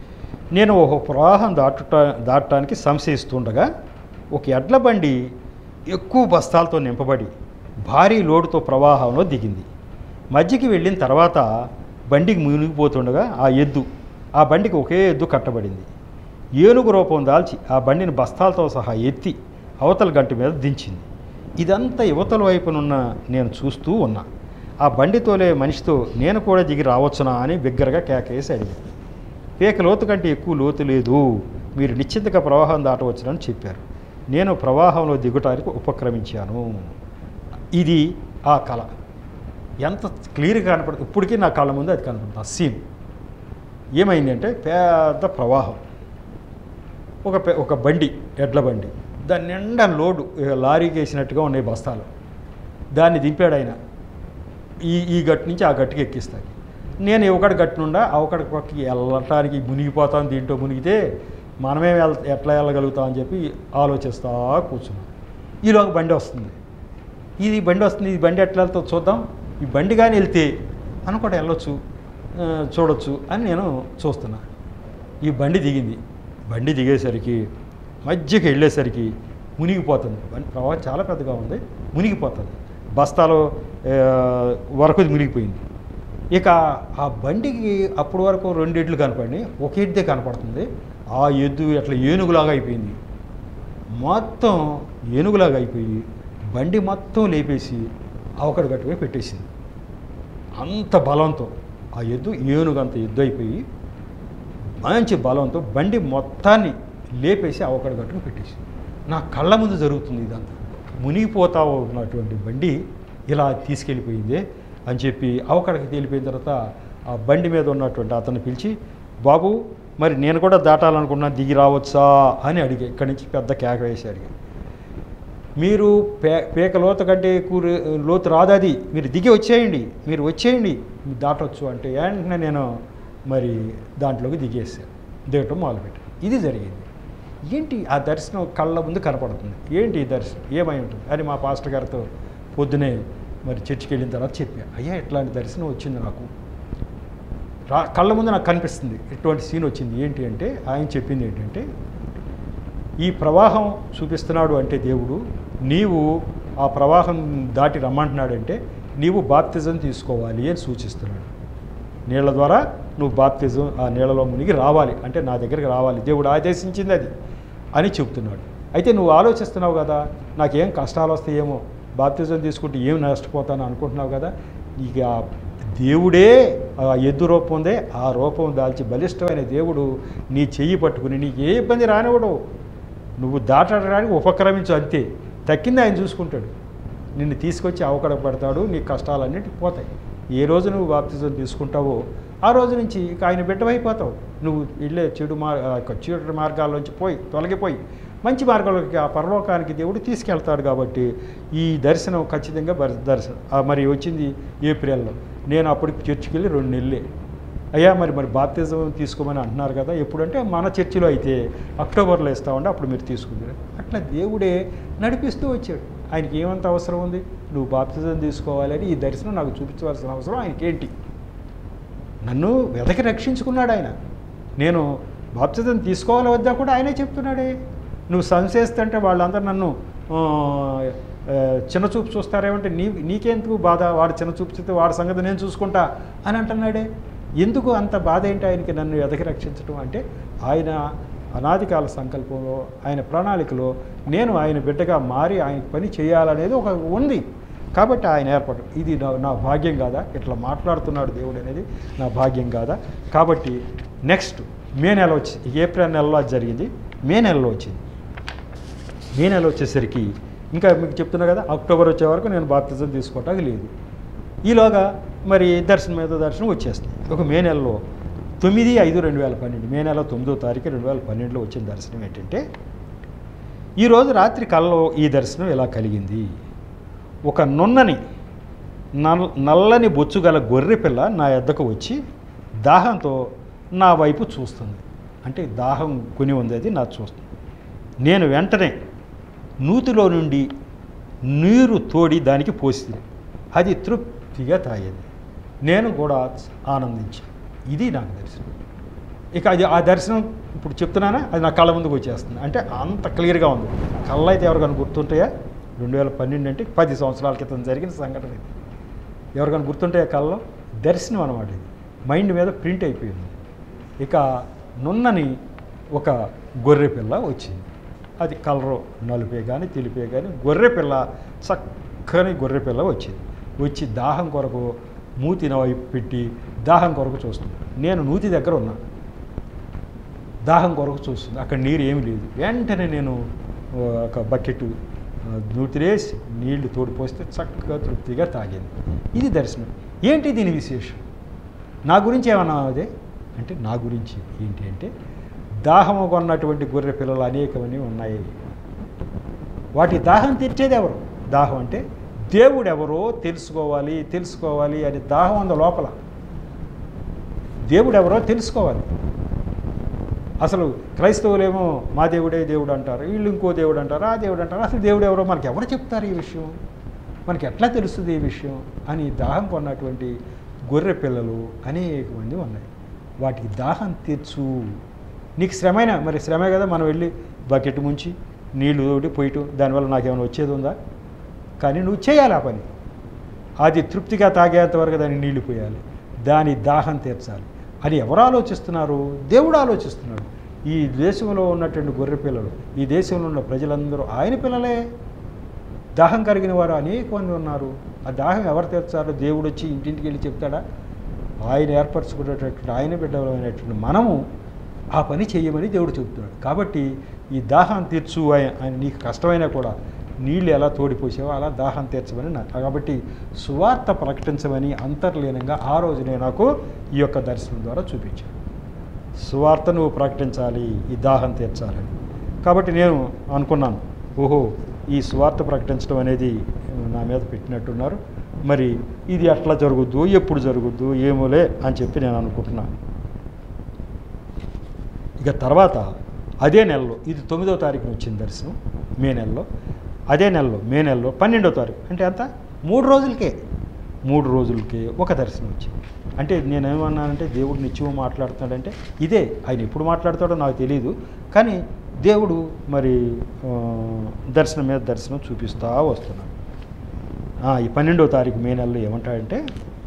నేను ఒక ప్రవాహం దాటుట దాటడానికి సంశయిస్తుండగా ఒక ఎడ్ల బండి ఎక్కువ బస్తాలతో నింపబడి భారీ లోడుతో ప్రవాహంలో దిగింది మధ్యకి వెళ్ళిన తర్వాత బండికి మునిగిపోతుండగా ఆ ఎద్దు ఆ బండికి ఒకే ఎద్దు కట్టబడింది ఏనుగు రూపం దాల్చి ఆ బండిని బస్తాలతో సహా ఎత్తి అవతల గంటి మీద దించింది ఇదంతా యువతల వైపునున్న నేను చూస్తూ ఉన్నా ఆ బండి తోలే మనిషితో నేను కూడా దిగి రావచ్చునా అని బిగ్గరగా కేకేసి అడిగాను పేక లోతు కంటే ఎక్కువ లోతు లేదు మీరు నిశ్చింతగా ప్రవాహం దాటవచ్చునని చెప్పారు నేను ప్రవాహంలో దిగటానికి ఉపక్రమించాను ఇది ఆ కళ ఎంత క్లియర్గా కనపడుతుంది ఇప్పటికీ నా కళ్ళ ముందు అది కనపడుతుంది ఆ సీన్ ఏమైందంటే పెద్ద ప్రవాహం ఒక పె- ఒక బండి ఎడ్ల బండి దాని నిండా లోడు ఇక లారీకి వేసినట్టుగా ఉన్నాయి బస్తాలు దాన్ని దింపాడు ఆయన ఈ ఈ గట్టు నుంచి ఆ గట్టుకి ఎక్కిస్తాను నేను ఒకటి గట్టు నుండా ఆ ఒకటి పక్కకి వెళ్ళటానికి మునిగిపోతాను దీంట్లో మునిగితే మనమే వెళ్ ఎట్లా వెళ్ళగలుగుతాం అని చెప్పి ఆలోచిస్తా కూర్చున్నాను ఈలోగా బండి వస్తుంది ఇది బండి వస్తుంది ఈ బండి ఎట్లా వెళ్తుందో చూద్దాం ఈ బండి కానీ వెళ్తే అనుకోటి వెళ్ళొచ్చు ఆ, చూడొచ్చు అని నేను చూస్తున్నా ఈ బండి దిగింది బండి దిగేసరికి మధ్యకి వెళ్ళేసరికి మునిగిపోతుంది బండి ప్రవాహం చాలా పెద్దగా ఉంది మునిగిపోతుంది బస్తాలో ఆ, వరకు ఇది మునిగిపోయింది ఇక ఆ బండికి అప్పటి వరకు రెండు ఎడ్లు కనపడి ఒక ఎద్దే కనపడుతుంది ఆ ఎద్దు అట్లా ఏనుగులాగా అయిపోయింది మొత్తం ఏనుగులాగా అయిపోయి బండి మొత్తం లేపేసి అవకడ గట్టుగా పెట్టేసింది అంత బలంతో ఆ ఎద్దు ఏనుగు అంత ఎద్దు అయిపోయి మంచి బలంతో బండి మొత్తాన్ని లేపేసి అవకడ గట్టును పెట్టేసింది నా కళ్ళ ముందు జరుగుతుంది ఇదంతా మునిగిపోతా ఉన్నటువంటి బండి ఇలా తీసుకెళ్ళిపోయింది అని చెప్పి అవకడకి తేలిపోయిన తర్వాత ఆ బండి మీద ఉన్నటువంటి అతన్ని పిలిచి బాబు మరి నేను కూడా దాటాలనుకున్నా దిగి రావచ్చా అని అడిగా ఇక్కడి నుంచి పెద్ద కేక వేసి అడిగా మీరు పే పేక లోతు కంటే ఎక్కువ రే- లోతు రాదు అది మీరు దిగి వచ్చేయండి మీరు వచ్చేయండి మీరు దాటొచ్చు అంటే వెంటనే నేను మరి దాంట్లోకి దిగేసాను దిగటం మొదలుపెట్టాను ఇది జరిగింది ఏంటి ఆ దర్శనం కళ్ళ ముందు కనపడుతుంది ఏంటి ఈ దర్శనం ఏమై ఉంటుంది అని మా పాస్టర్ గారితో పొద్దునే మరి చర్చికి వెళ్ళిన తర్వాత చెప్పాను అయ్యా ఇట్లాంటి దర్శనం వచ్చింది నాకు రా కళ్ళ ముందు నాకు కనిపిస్తుంది ఇటువంటి సీన్ వచ్చింది ఏంటి అంటే ఆయన చెప్పింది ఏంటంటే ఈ ప్రవాహం చూపిస్తున్నాడు అంటే దేవుడు నీవు ఆ ప్రవాహం దాటి రమ్మంటున్నాడంటే నీవు బాప్తిజం తీసుకోవాలి అని సూచిస్తున్నాడు నీళ్ళ ద్వారా నువ్వు బాప్తిజం ఆ నీళ్ళలో మునిగి రావాలి అంటే నా దగ్గరికి రావాలి దేవుడు ఆదేశించింది అది అని చెప్తున్నాడు అయితే నువ్వు ఆలోచిస్తున్నావు కదా నాకేం కష్టాలు వస్తాయేమో బాప్తిజం తీసుకుంటే ఏం నష్టపోతాను అనుకుంటున్నావు కదా ఇక ఆ దేవుడే ఆ ఎద్దు రూపం ఉందే ఆ రూపం దాల్చి బలిష్టమైన దేవుడు నీ చెయ్యి పట్టుకుని నీకు ఏ ఇబ్బంది రానివ్వడు నువ్వు దాటడానికి ఉపక్రమించు అంతే తక్కింది ఆయన చూసుకుంటాడు నిన్ను తీసుకొచ్చి అవకడ పడతాడు నీ కష్టాలన్నిటికి పోతాయి ఏ రోజు నువ్వు బాప్తిజం తీసుకుంటావో ఆ రోజు నుంచి ఇక ఆయన బిడ్డవైపోతావు నువ్వు వెళ్ళే చెడు మార్ ఆ యొక్క చెడు మార్గాల్లోంచి పోయి తొలగిపోయి మంచి మార్గంలోకి ఆ పరలోకానికి దేవుడు తీసుకెళ్తాడు కాబట్టి ఈ దర్శనం ఖచ్చితంగా బర్- దర్శనం ఆ మరి వచ్చింది ఏప్రిల్లో నేను అప్పటికి చర్చికి వెళ్ళి రెండు నెలలే అయ్యా మరి మరి బాప్తిజం తీసుకోమని అంటున్నారు కదా ఎప్పుడంటే మన చర్చిలో అయితే అక్టోబర్లో ఇస్తామంటే అప్పుడు మీరు తీసుకుంటారు అట్లా దేవుడే నడిపిస్తూ వచ్చాడు ఆయనకి ఏమంత అవసరం ఉంది నువ్వు బాప్తిజం తీసుకోవాలని ఈ దర్శనం నాకు చూపించవలసిన అవసరం ఆయనకి ఏంటి నన్ను వెతకి రక్షించుకున్నాడు ఆయన నేను బాప్తిజం తీసుకోవాలి వద్దా కూడా ఆయనే చెప్తున్నాడే నువ్వు సంశయిస్తుంటే వాళ్ళందరూ నన్ను ఆ, ఆ, చిన్న చూపు చూస్తారేమంటే నీ నీకెందుకు బాధ వాడు చిన్న చూపు చూస్తే వాడి సంగతి నేను చూసుకుంటా అని అంటున్నాడే ఎందుకు అంత బాధ ఏంటి ఆయనకి నన్ను ఎదకి రక్షించడం అంటే ఆయన అనాది కాల సంకల్పంలో ఆయన ప్రణాళికలో నేను ఆయన బిడ్డగా మారి ఆయన పని చేయాలనేది ఒక ఉంది కాబట్టి ఆయన ఏర్పాటు ఇది నా నా భాగ్యం కాదా ఇట్లా మాట్లాడుతున్నాడు దేవుడు అనేది నా భాగ్యం కాదా కాబట్టి నెక్స్ట్ మే నెల వచ్చి ఏప్రిల్ నెలలో అది జరిగింది మే నెలలో వచ్చింది మే నెల వచ్చేసరికి ఇంకా మీకు చెప్తున్నా కదా అక్టోబర్ వచ్చే వరకు నేను బాప్తిజం తీసుకోవటానికి లేదు ఈలోగా మరి దర్శనం మీద దర్శనం వచ్చేస్తుంది ఒక మే నెలలో తొమ్మిది ఐదు రెండు వేల పన్నెండు మే నెల తొమ్మిదో తారీఖు రెండు వేల పన్నెండులో వచ్చిన దర్శనం ఏంటంటే ఈరోజు రాత్రి కల్లో ఈ దర్శనం ఇలా కలిగింది ఒక నున్నని నల్ నల్లని బొచ్చు గల గొర్రె పిల్ల నా ఎద్దకు వచ్చి దాహంతో నా వైపు చూస్తుంది అంటే దాహం కొని ఉంది అది నా చూస్తుంది నేను వెంటనే నూతిలో నుండి నీరు తోడి దానికి పోసింది అది తృప్తిగా తాగేది నేను కూడా ఆనందించాను ఇది నాకు దర్శనం ఇక అది ఆ దర్శనం ఇప్పుడు చెప్తున్నానా అది నా కళ్ళ ముందుకు వచ్చేస్తుంది అంటే అంత క్లియర్గా ఉంది కళ్ళు అయితే ఎవరికైనా గుర్తుంటాయా రెండు వేల పన్నెండు అంటే పది సంవత్సరాల క్రితం జరిగిన సంఘటన ఇది ఎవరికైనా గుర్తుంటాయా కళ్ళలో దర్శనం అనమాట ఇది మైండ్ మీద ప్రింట్ అయిపోయింది ఇక నున్నని ఒక గొర్రె పిల్ల వచ్చింది అది కలరు నలుపే కానీ తెలిపే కానీ గొర్రె పిల్ల చక్కని గొర్రె పిల్ల వచ్చింది వచ్చి దాహం కొరకు మూతి నా వైపు పెట్టి దాహం కొరకు చూస్తుంది నేను నూతి దగ్గర ఉన్నా దాహం కొరకు చూస్తుంది అక్కడ నీరు ఏమీ లేదు వెంటనే నేను ఆ, ఒక బకెట్ నూతిరేసి నీళ్లు తోడిపోస్తే చక్కగా తృప్తిగా తాగింది ఇది దర్శనం ఏంటి దీని విశేషం నా గురించి ఏమన్నా అదే అంటే నా గురించి ఏంటి అంటే దాహము కొన్నటువంటి గొర్రె పిల్లలు అనేకమని ఉన్నాయి వాటి దాహం తీర్చేది ఎవరు దాహం అంటే దేవుడు ఎవరో తెలుసుకోవాలి తెలుసుకోవాలి అని దాహం ఉంది లోపల దేవుడు ఎవరో తెలుసుకోవాలి అసలు క్రైస్తవులేమో మా దేవుడే దేవుడు అంటారు వీళ్ళు ఇంకో దేవుడు అంటారు ఆ దేవుడు అంటారు అసలు దేవుడు ఎవరో మనకి ఎవరు చెప్తారు ఈ విషయం మనకి ఎట్లా తెలుస్తుంది ఈ విషయం అని దాహం కొన్నటువంటి గొర్రె పిల్లలు అనేక మంది ఉన్నాయి వాటికి దాహం తీర్చు నీకు శ్రమైన మరి శ్రమే కదా మనం వెళ్ళి బకెట్ ముంచి నీళ్లు తోటి పోయటం దానివల్ల నాకేమైనా వచ్చేది ఉందా కానీ నువ్వు చేయాలి ఆ పని అది తృప్తిగా తాగేంత వరకు దాన్ని నీళ్లు పోయాలి దాని దాహం తీర్చాలి అని ఎవరు ఆలోచిస్తున్నారు దేవుడు ఆలోచిస్తున్నాడు ఈ దేశంలో ఉన్నటువంటి గొర్రె పిల్లలు ఈ దేశంలో ఉన్న ప్రజలందరూ ఆయన పిల్లలే దాహం కలిగిన వారు అనేక మంది ఉన్నారు ఆ దాహం ఎవరు తీర్చాలో దేవుడు వచ్చి ఇంటింటికి వెళ్ళి చెప్తాడా ఆయన ఏర్పరచుకునేటటువంటి ఆయన బిడ్డలమైనటువంటి మనము ఆ పని చేయమని దేవుడు చెబుతున్నాడు కాబట్టి ఈ దాహం తీర్చు ఆయన ఆయన నీకు కష్టమైనా కూడా నీళ్ళు ఎలా తోడిపోసావో అలా దాహం తీర్చమని నా కాబట్టి సువార్త ప్రకటించమని అంతర్లీనంగా ఆ రోజునే నాకు ఈ యొక్క దర్శనం ద్వారా చూపించాడు సువార్త నువ్వు ప్రకటించాలి ఈ దాహం తీర్చాలని కాబట్టి నేను అనుకున్నాను ఓహో ఈ సువార్త ప్రకటించడం అనేది నా మీద పెట్టినట్టున్నారు మరి ఇది ఎట్లా జరుగుద్దు ఎప్పుడు జరుగుద్దు ఏమోలే అని చెప్పి నేను అనుకుంటున్నాను ఇక తర్వాత అదే నెలలో ఇది తొమ్మిదో తారీఖున వచ్చింది దర్శనం మే నెలలో అదే నెలలో మే నెలలో పన్నెండో తారీఖు అంటే ఎంత మూడు రోజులకే మూడు రోజులకే ఒక దర్శనం వచ్చింది అంటే నేనేమన్నానంటే దేవుడు నిత్యం మాట్లాడుతున్నాడంటే ఇదే ఆయన ఎప్పుడు మాట్లాడతాడో నాకు తెలియదు కానీ దేవుడు మరి ఆ, దర్శనం మీద దర్శనం చూపిస్తూ వస్తున్నాడు ఆ, ఈ పన్నెండో తారీఖు మే నెలలో ఏమంటాడంటే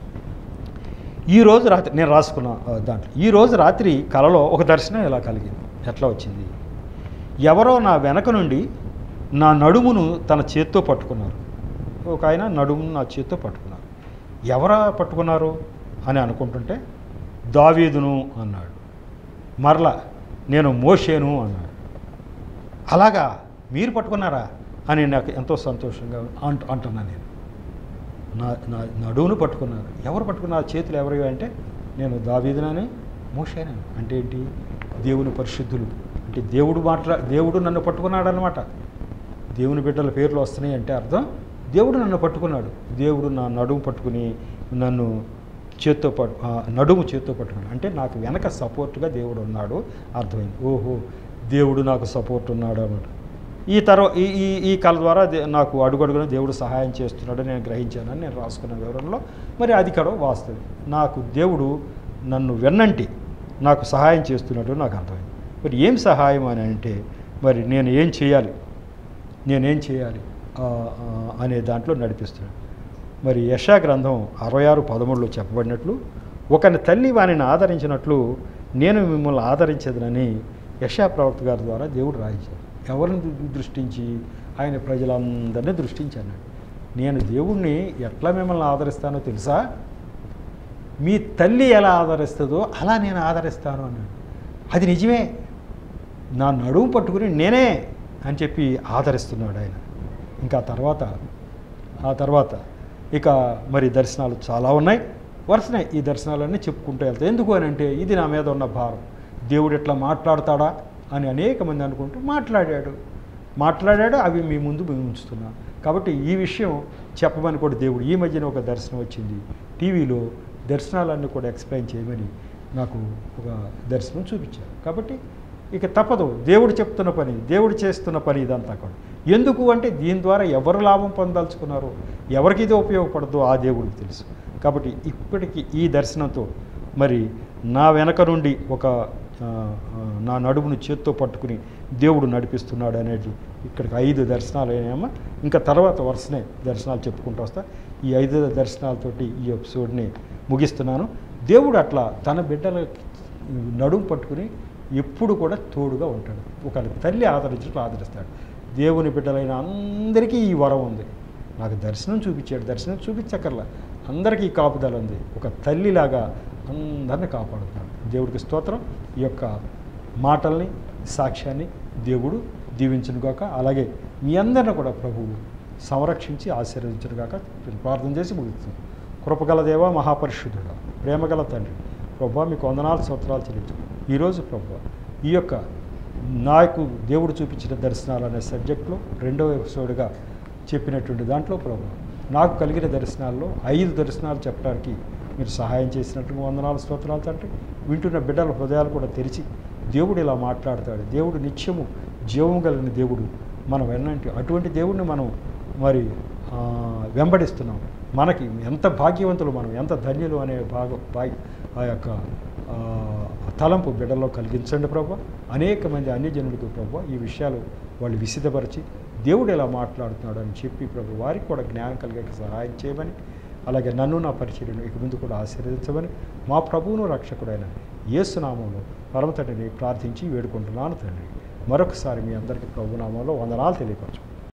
ఈ రోజు రాత్రి నేను రాసుకున్న ఆ, దాంట్లో ఈ రోజు రాత్రి కలలో ఒక దర్శనం ఇలా కలిగింది ఎట్లా వచ్చింది ఎవరో నా వెనక నుండి నా నడుమును తన చేత్తో పట్టుకున్నారు ఒక ఆయన నడుమును నా చేత్తో పట్టుకున్నారు ఎవరా పట్టుకున్నారు అని అనుకుంటుంటే దావీదును అన్నాడు మరలా నేను మోషేను అన్నాడు అలాగా మీరు పట్టుకున్నారా అని నాకు ఎంతో సంతోషంగా అంటు అంటున్నాను నేను నా నా నడువును పట్టుకున్నారు ఎవరు పట్టుకున్నారు చేతులు ఎవరు అంటే నేను దావీదునని మోషేనని అంటే ఏంటి దేవుని పరిశుద్ధులు అంటే దేవుడు మాట్లా దేవుడు నన్ను పట్టుకున్నాడు అనమాట దేవుని బిడ్డల పేర్లు వస్తున్నాయి అంటే అర్థం దేవుడు నన్ను పట్టుకున్నాడు దేవుడు నా నడుము పట్టుకుని నన్ను చేత్తో పట్టు ఆ, నడుము చేత్తో పట్టుకున్నాడు అంటే నాకు వెనక సపోర్ట్గా దేవుడు ఉన్నాడు అర్థమైంది ఓహో దేవుడు నాకు సపోర్ట్ ఉన్నాడు అన్నమాట ఈ తర్వా ఈ ఈ ఈ కళ ద్వారా దే- నాకు అడుగడుగున దేవుడు సహాయం చేస్తున్నాడు నేను గ్రహించానని నేను రాసుకున్న వివరంలో మరి అది కూడా వాస్తవం నాకు దేవుడు నన్ను వెన్నంటి నాకు సహాయం చేస్తున్నట్టు నాకు అర్థమైంది మరి ఏం సహాయం అని అంటే మరి నేను ఏం చేయాలి నేనేం చేయాలి ఆ, ఆ, అనే దాంట్లో నడిపిస్తున్నాడు మరి యశా గ్రంథం అరవై ఆరు పదమూడులో చెప్పబడినట్లు ఒకని తల్లి వానిని ఆదరించినట్లు నేను మిమ్మల్ని ఆదరించదనని యశా ప్రవక్త గారి ద్వారా దేవుడు రాయించాడు ఎవరిని దృ- దృష్టించి ఆయన ప్రజలందరినీ దృష్టించాడు నేను దేవుణ్ణి ఎట్లా మిమ్మల్ని ఆదరిస్తానో తెలుసా మీ తల్లి ఎలా ఆదరిస్తుందో అలా నేను ఆదరిస్తాను అన్నాడు అది నిజమే నా నడుము పట్టుకుని నేనే అని చెప్పి ఆదరిస్తున్నాడు ఆయన ఇంకా తర్వాత ఆ తర్వాత ఇక మరి దర్శనాలు చాలా ఉన్నాయి వరుసనే ఈ దర్శనాలన్నీ చెప్పుకుంటూ వెళ్తాయి ఎందుకు అని అంటే ఇది నా మీద ఉన్న భారం దేవుడు ఎట్లా మాట్లాడతాడా అని అనేక మంది అనుకుంటూ మాట్లాడాడు మాట్లాడాడు అవి మీ ముందు మేము ఉంచుతున్నాం కాబట్టి ఈ విషయం చెప్పమని కూడా దేవుడు ఈ మధ్యన ఒక దర్శనం వచ్చింది టీవీలో దర్శనాలన్నీ కూడా ఎక్స్ప్లెయిన్ చేయమని నాకు ఒక దర్శనం చూపించారు కాబట్టి ఇక తప్పదు దేవుడు చెప్తున్న పని దేవుడు చేస్తున్న పని ఇదంతా కూడా ఎందుకు అంటే దీని ద్వారా ఎవరు లాభం పొందదలుచుకున్నారో ఎవరికి ఇది ఉపయోగపడదో ఆ దేవుడికి తెలుసు కాబట్టి ఇప్పటికి ఈ దర్శనంతో మరి నా వెనక నుండి ఒక ఆ, ఆ, నా నడుమును చేత్తో పట్టుకుని దేవుడు నడిపిస్తున్నాడు అనేది ఇక్కడికి ఐదు దర్శనాలు అయినాయమ్మా ఇంకా తర్వాత వరుసనే దర్శనాలు చెప్పుకుంటూ వస్తా ఈ ఐదు దర్శనాలతోటి ఈ ఎపిసోడ్ని ముగిస్తున్నాను దేవుడు అట్లా తన బిడ్డల నడుము పట్టుకుని ఎప్పుడు కూడా తోడుగా ఉంటాడు ఒక తల్లి ఆదరించినట్లు ఆదరిస్తాడు దేవుని బిడ్డలైన అందరికీ ఈ వరం ఉంది నాకు దర్శనం చూపించాడు దర్శనం చూపించక్కర్లా అందరికీ ఈ కాపుదల ఉంది ఒక తల్లిలాగా అందరిని కాపాడుతున్నాడు దేవుడికి స్తోత్రం ఈ యొక్క మాటల్ని సాక్ష్యాన్ని దేవుడు దీవించునుగాక అలాగే మీ అందరిని కూడా ప్రభువు సంరక్షించి ఆశీర్వదించునుగాక ప్రార్థన చేసి ముగిస్తుంది కృపగల దేవ మహాపరిశుద్ధుడు ప్రేమగల తండ్రి ప్రభా మీకు వందనాలు స్తోత్రాలు చెల్లించు ఈరోజు ప్రభు ఈ యొక్క నాకు దేవుడు చూపించిన దర్శనాలు అనే సబ్జెక్ట్లో రెండవ ఎపిసోడ్గా చెప్పినటువంటి దాంట్లో ప్రభు నాకు కలిగిన దర్శనాల్లో ఐదు దర్శనాలు చెప్పడానికి మీరు సహాయం చేసినట్టు వందనాలు స్తోత్రాలు తండ్రి వింటున్న బిడ్డల హృదయాలు కూడా తెరిచి దేవుడు ఇలా మాట్లాడతాడు దేవుడు నిత్యము జీవం కలిగిన దేవుడు మనం ఎన్నంటి అటువంటి దేవుడిని మనం మరి ఆ, వెంబడిస్తున్నాం మనకి ఎంత భాగ్యవంతులు మనం ఎంత ధన్యులు అనే భాగ భాగ్య ఆ యొక్క ఆ, తలంపు బిడ్డల్లో కలిగించండి ప్రభు అనేక మంది అన్యజనులకు ప్రభు ఈ విషయాలు వాళ్ళు విసిదపరిచి దేవుడు ఎలా మాట్లాడుతున్నాడు అని చెప్పి ప్రభు వారికి కూడా జ్ఞానం కలిగే సహాయం చేయమని అలాగే నన్ను నా పరిచర్యను ఇక ముందు కూడా ఆశీర్వదించమని మా ప్రభువును రక్షకుడైన యేసునామంలో పరమ తండ్రిని ప్రార్థించి వేడుకుంటున్నాను తండ్రి మరొకసారి మీ అందరికీ ప్రభునామంలో వందనాలు తెలియపరచు